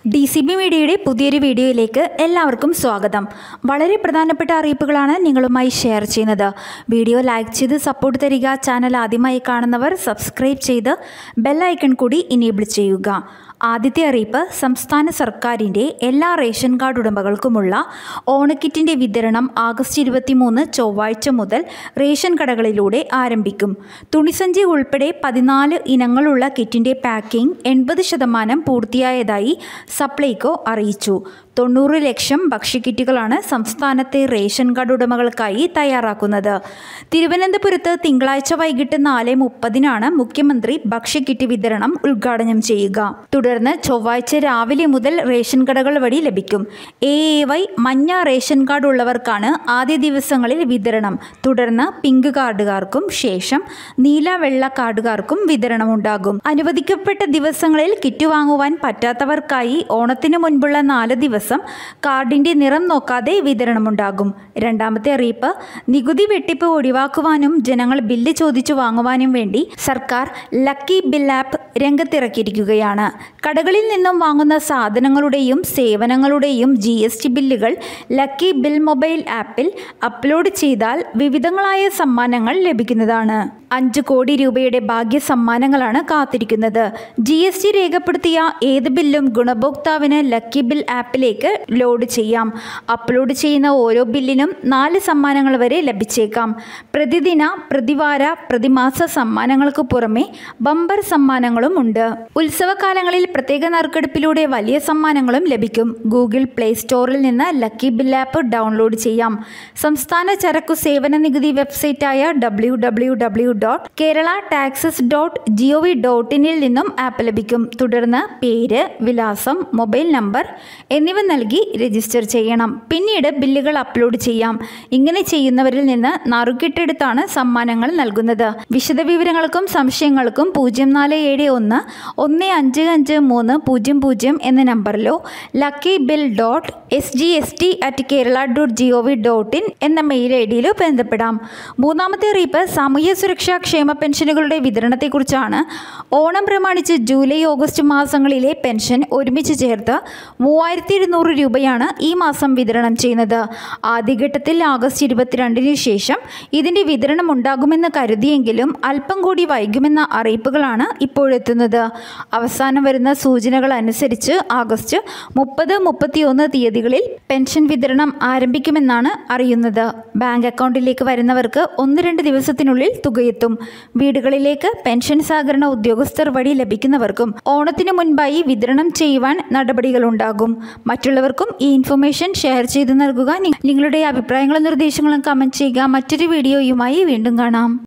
D C B മീഡിയയുടെ പുതിയൊരു വീഡിയോയിലേക്ക് എല്ലാവർക്കും സ്വാഗതം വളരെ പ്രധാനപ്പെട്ട അറിയിപ്പുകളാണ് നിങ്ങളുമായി ഷെയർ ചെയ്യുന്നത് വീഡിയോ ലൈക്ക് ചെയ്ത് സപ്പോർട്ട് തരിക ചാനൽ ആദ്യമായി കാണുന്നവർ സബ്സ്ക്രൈബ് ചെയ്ത് ബെല്ലൈക്കൺ കൂടി ഇനേബിൾ ചെയ്യുക ആദ്യത്തെ അറിയിപ്പ് സംസ്ഥാന സർക്കാരിൻ്റെ എല്ലാ റേഷൻ കാർഡ് ഉടമകൾക്കുമുള്ള ഓണക്കിറ്റിൻ്റെ വിതരണം ആഗസ്റ്റ് ഇരുപത്തിമൂന്ന് ചൊവ്വാഴ്ച മുതൽ റേഷൻ കടകളിലൂടെ ആരംഭിക്കും തുണിസഞ്ചി ഉൾപ്പെടെ പതിനാല് ഇനങ്ങളുള്ള കിറ്റിൻ്റെ പാക്കിംഗ് എൺപത് ശതമാനം പൂർത്തിയായതായി സപ്ലൈകോ അറിയിച്ചു തൊണ്ണൂറ് ലക്ഷം ഭക്ഷ്യക്കിറ്റുകളാണ് സംസ്ഥാനത്തെ റേഷൻ കാർഡ് ഉടമകൾക്കായി തയ്യാറാക്കുന്നത് തിരുവനന്തപുരത്ത് തിങ്കളാഴ്ച വൈകിട്ട് നാല് മുപ്പതിനാണ് മുഖ്യമന്ത്രി ഭക്ഷ്യക്കിറ്റ് വിതരണം ഉദ്ഘാടനം ചെയ്യുക തുടർന്ന് ചൊവ്വാഴ്ച രാവിലെ മുതൽ റേഷൻ കടകൾ വഴി ലഭിക്കും എ എ വൈ മഞ്ഞ റേഷൻ കാർഡ് ഉള്ളവർക്കാണ് ആദ്യ ദിവസങ്ങളിൽ വിതരണം തുടർന്ന് പിങ്ക് കാർഡുകാർക്കും ശേഷം നീല വെള്ള കാർഡുകാർക്കും വിതരണമുണ്ടാകും അനുവദിക്കപ്പെട്ട ദിവസങ്ങളിൽ കിറ്റ് വാങ്ങുവാൻ പറ്റാത്തവർക്കായി ഓണത്തിന് മുൻപുള്ള നാല് ദിവസം കാർഡിന്റെ നിറം നോക്കാതെ വിതരണമുണ്ടാകും രണ്ടാമത്തെ അറിയിപ്പ് നികുതി വെട്ടിപ്പ് ഒഴിവാക്കുവാനും ജനങ്ങൾ ബില്ല് ചോദിച്ചു വാങ്ങുവാനും വേണ്ടി സർക്കാർ ലക്കി ബിൽ ആപ്പ് രംഗത്തിറക്കിയിരിക്കുകയാണ് കടകളിൽ നിന്നും വാങ്ങുന്ന സാധനങ്ങളുടെയും സേവനങ്ങളുടെയും ജി എസ് ടി ബില്ലുകൾ ലക്കി ബിൽ മൊബൈൽ ആപ്പിൽ അപ്ലോഡ് ചെയ്താൽ വിവിധങ്ങളായ സമ്മാനങ്ങൾ ലഭിക്കുന്നതാണ് അഞ്ച് കോടി രൂപയുടെ ഭാഗ്യ സമ്മാനങ്ങളാണ് കാത്തിരിക്കുന്നത് ജി എസ് ടി രേഖപ്പെടുത്തിയ ഏത് ബില്ലും ഗുണഭോക്താവിന് ലക്കി ബിൽ ആപ്പിലേക്ക് ലോഡ് ചെയ്യാം അപ്ലോഡ് ചെയ്യുന്ന ഓരോ ബില്ലിനും നാല് സമ്മാനങ്ങൾ വരെ ലഭിച്ചേക്കാം പ്രതിദിന പ്രതിവാര പ്രതിമാസ സമ്മാനങ്ങൾക്ക് പുറമെ ബമ്പർ സമ്മാനങ്ങളും ഉണ്ട് ഉത്സവകാലങ്ങളിൽ പ്രത്യേക നറുക്കെടുപ്പിലൂടെ വലിയ സമ്മാനങ്ങളും ലഭിക്കും ഗൂഗിൾ പ്ലേ സ്റ്റോറിൽ നിന്ന് ലക്കി ബിൽ ആപ്പ് ഡൗൺലോഡ് ചെയ്യാം സംസ്ഥാന ചരക്കു സേവന നികുതി വെബ്സൈറ്റായ W W W dot Kerala taxes dot G O V dot ഇനിൽ നിന്നും ആപ്പ് ലഭിക്കും തുടർന്ന് പേര് വിലാസം മൊബൈൽ നമ്പർ എന്നിവ നൽകി രജിസ്റ്റർ ചെയ്യണം പിന്നീട് ബില്ലുകൾ അപ്ലോഡ് ചെയ്യാം ഇങ്ങനെ ചെയ്യുന്നവരിൽ നിന്ന് നറുക്കിട്ടെടുത്താണ് സമ്മാനങ്ങൾ നൽകുന്നത് വിശദവിവരങ്ങൾക്കും സംശയങ്ങൾക്കും പൂജ്യം നാല് ഏഴ് ഒന്ന് ഒന്ന് അഞ്ച് അഞ്ച് മൂന്ന് പൂജ്യം പൂജ്യം എന്ന നമ്പറിലോ lucky bill dot S G S T at Kerala dot G O V dot in എന്ന മെയിൽ ഐ ഡിയിലോ ബന്ധപ്പെടാം മൂന്നാമത്തെ അറിയിപ്പ് സാമൂഹ്യ സുരക്ഷാ ക്ഷേമ പെൻഷനുകളുടെ വിതരണത്തെക്കുറിച്ചാണ് ഓണം പ്രമാണിച്ച് ജൂലൈ ഓഗസ്റ്റ് മാസങ്ങളിലെ പെൻഷൻ ഒരുമിച്ച് ചേർത്ത് മൂവായിരത്തി ഇരുന്നൂറ് രൂപയാണ് ഈ മാസം വിതരണം ചെയ്യുന്നത് ആദ്യഘട്ടത്തിൽ ആഗസ്റ്റ് ഇരുപത്തിരണ്ടിന് ശേഷം ഇതിൻ്റെ വിതരണം ഉണ്ടാകുമെന്ന് കരുതിയെങ്കിലും അല്പം കൂടി വൈകുമെന്ന അറിയിപ്പുകളാണ് ഇപ്പോഴെത്തുന്നത് അവസാനം വരുന്ന സൂചനകൾ അനുസരിച്ച് ആഗസ്റ്റ് മുപ്പത് മുപ്പത്തിയൊന്ന് തീയതികളിൽ പെൻഷൻ വിതരണം ആരംഭിക്കുമെന്നാണ് അറിയുന്നത് ബാങ്ക് അക്കൗണ്ടിലേക്ക് വരുന്നവർക്ക് ഒന്ന് രണ്ട് ദിവസത്തിനുള്ളിൽ തുകയെത്തും വീടുകളിലേക്ക് പെൻഷൻ സഹകരണ ഉദ്യോഗസ്ഥർ വഴി ലഭിക്കുന്നവർക്കും ഓണത്തിന് മുൻപായി വിതരണം ചെയ്യുവാൻ നടപടികളുണ്ടാകും മറ്റുള്ളവർക്കും ഈ ഇൻഫർമേഷൻ ഷെയർ ചെയ്ത് നൽകുക നിങ്ങളുടെ അഭിപ്രായങ്ങളും നിർദ്ദേശങ്ങളും കമൻറ്റ് ചെയ്യുക മറ്റൊരു വീഡിയോയുമായി വീണ്ടും കാണാം